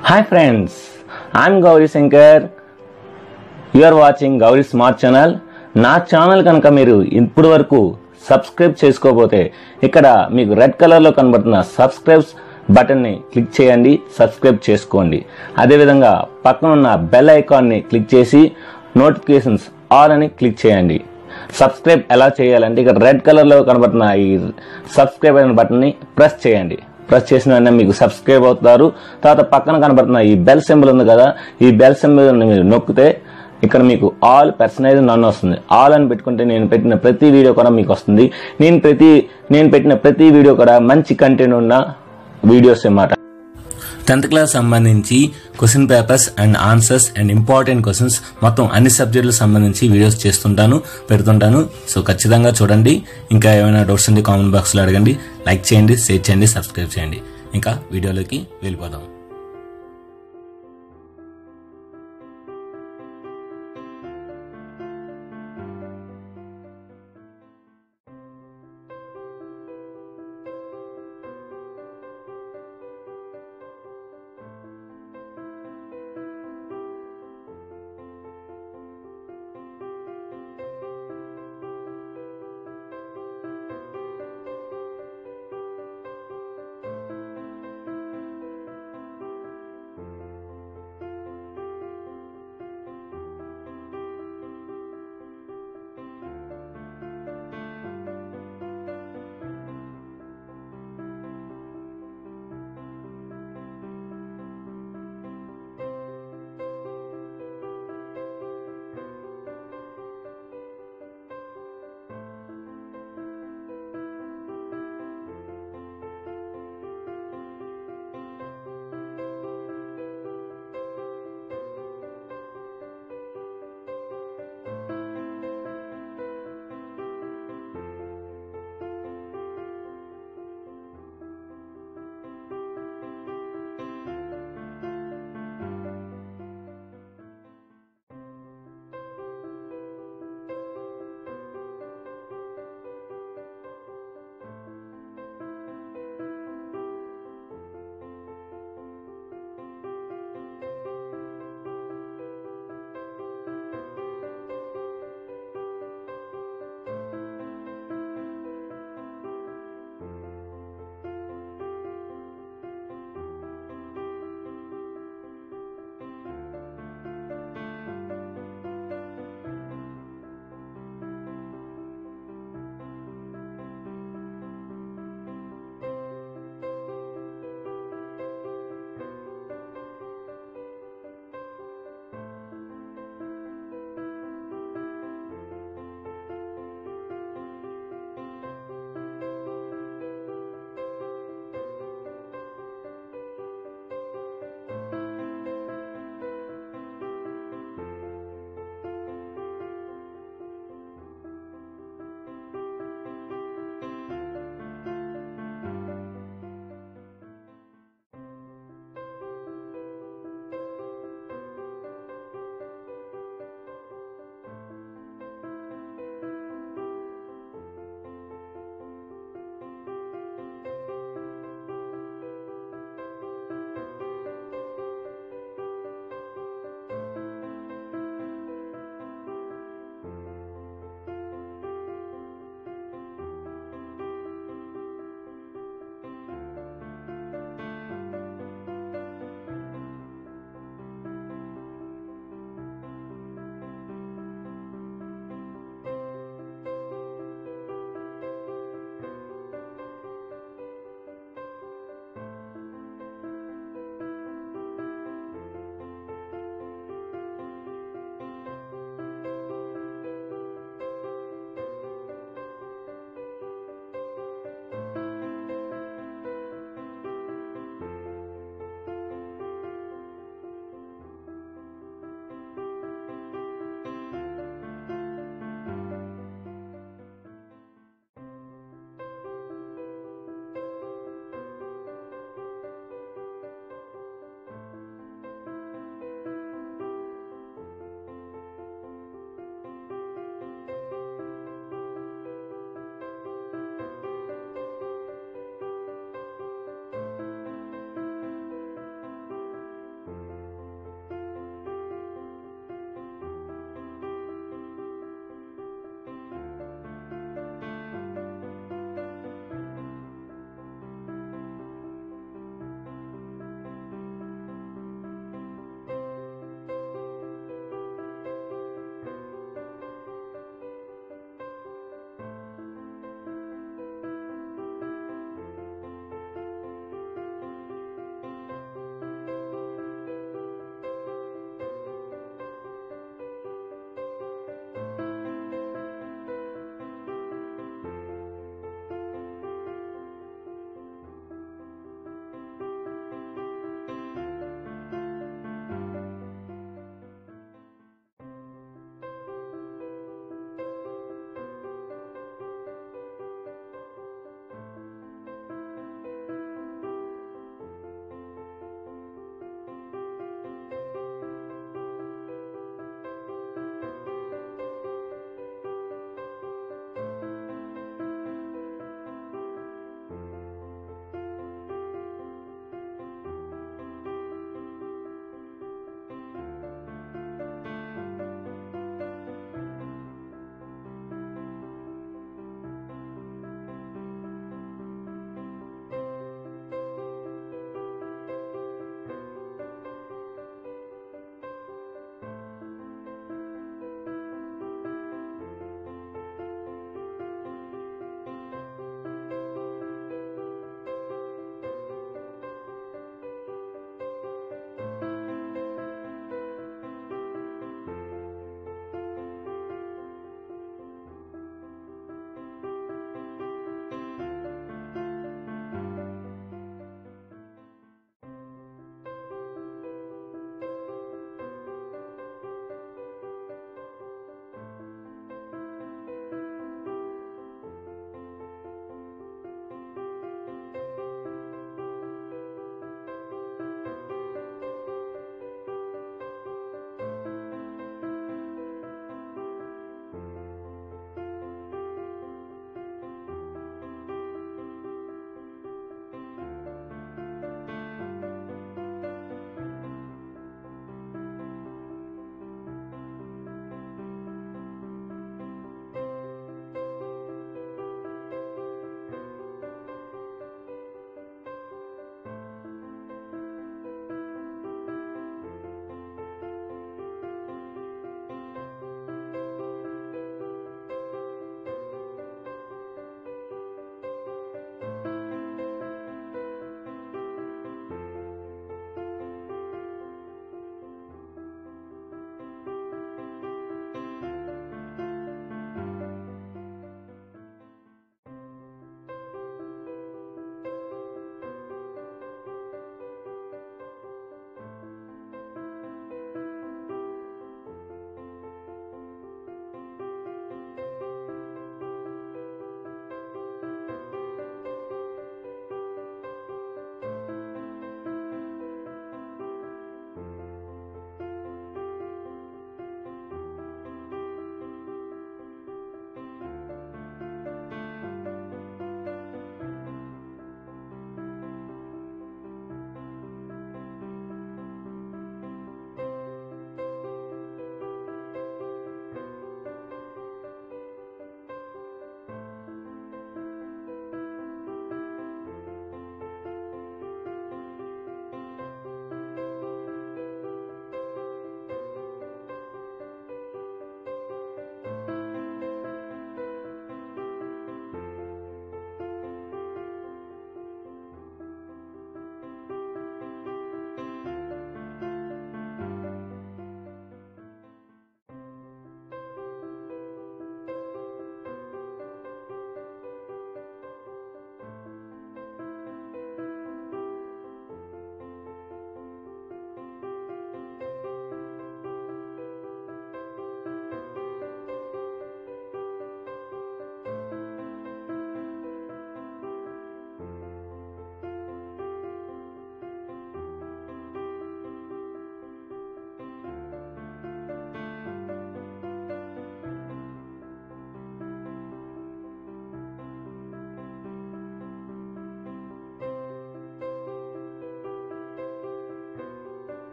hi friends I'm Gauri Shankar you are watching Gauri smart channel నా channel కనుక మీరు ఇప్పటి వరకు సబ్స్క్రైబ్ చేసుకోకపోతే ఇక్కడ మీకు రెడ్ కలర్లో కనబడుతున్న సబ్స్క్రైబ్స్ బటన్ని క్లిక్ చేయండి సబ్స్క్రైబ్ చేసుకోండి అదేవిధంగా పక్కన ఉన్న బెల్ ఐకాన్ని క్లిక్ చేసి నోటిఫికేషన్స్ ఆల్ అని క్లిక్ చేయండి సబ్స్క్రైబ్ ఎలా చేయాలంటే ఇక్కడ రెడ్ కలర్లో కనబడుతున్న ఈ సబ్స్క్రైబ్ అయిన బటన్ని ప్రెస్ చేయండి ప్రెస్ చేసిన వెంటనే మీకు సబ్స్క్రైబ్ అవుతారు తర్వాత పక్కన కనబడుతున్న ఈ బెల్ సింబల్ ఉంది కదా ఈ బెల్ సింబల్ మీరు నొక్కితే ఇక్కడ మీకు ఆల్ పర్సనైజ్ నన్ను వస్తుంది ఆల్ అని పెట్టుకుంటే నేను పెట్టిన ప్రతి వీడియో కూడా మీకు వస్తుంది నేను ప్రతి నేను పెట్టిన ప్రతి వీడియో కూడా మంచి కంటెంట్ ఉన్న వీడియోస్ అన్నమాట టెన్త్ క్లాస్ సంబంధించి question papers and answers and important questions మొత్తం అన్ని సబ్జెక్టులకు సంబంధించి వీడియోస్ చేస్తుంటాను పెడుతుంటాను సో ఖచ్చితంగా చూడండి ఇంకా ఏమైనా డౌట్స్ ఉంటే కామెంట్ బాక్స్లో అడగండి లైక్ చేయండి షేర్ చేయండి సబ్స్క్రైబ్ చేయండి ఇంకా వీడియోలోకి వెళ్ళిపోదాం